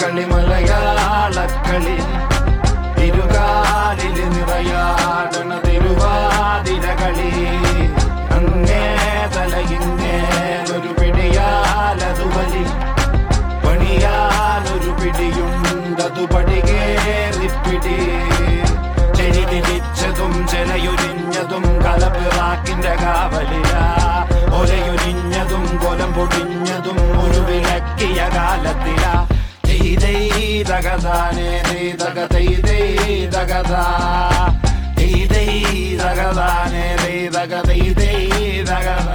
കളി മലയാളക്കളി ഇരുകാലിൽ നിറയാടണ തിരുവാതിരകളി അങ്ങേ തലയിങ്ങേലൊരു പിടിയാലതു വലി പണിയാലൊരു പിടിയുണ്ടതു പടികേറിപ്പിടി ചെരി തിരിച്ചതും ചെലയുരിഞ്ഞതും കലപ്പിറാക്കിന്റെ കാവലില ഒരയുരിഞ്ഞതും കൊലം പൊടിഞ്ഞതും ഒരു വിളക്കിയ കാലത്തില തകതാനേ തകതാ തകതാനേ തകതാ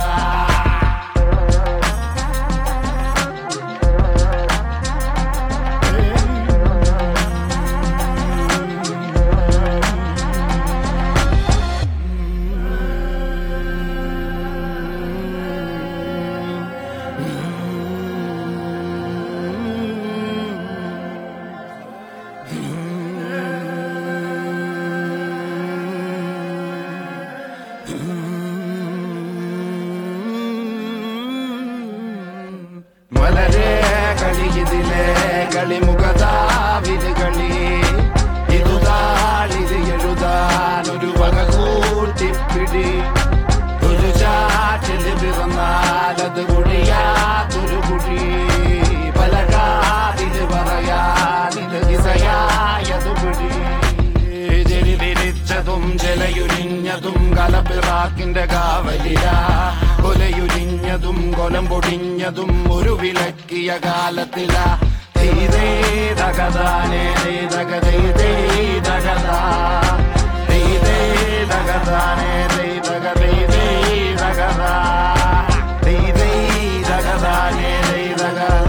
മലരെ കളി ഇതിലെ കളി മുഖതാവിത് കളി ഇതു താളിത് എഴുതാൻ ഒരു വക കൂട്ടിപ്പിടി ഒരു ചാറ്റില് പിറന്നാലത് കുഴിയാത്തൊരു കുഴി പല കാതില് പറയാനിത് ദിശയായതു പിടി ചെരി തിരിച്ചതും ജലയുരിഞ്ഞതും കലപ്പിറാക്കിന്റെ കാവലില കൊലയുരിഞ്ഞതും കൊലം പൊടിഞ്ഞതും ഒരു വിലക്കിയ കാലത്തില ദൈതേ തകതാനേ തകതൈ തകതാ ദൈതേ തകതാനേ തകതൈ തകതാ ദൈതൈ തകതാനേ തകതാ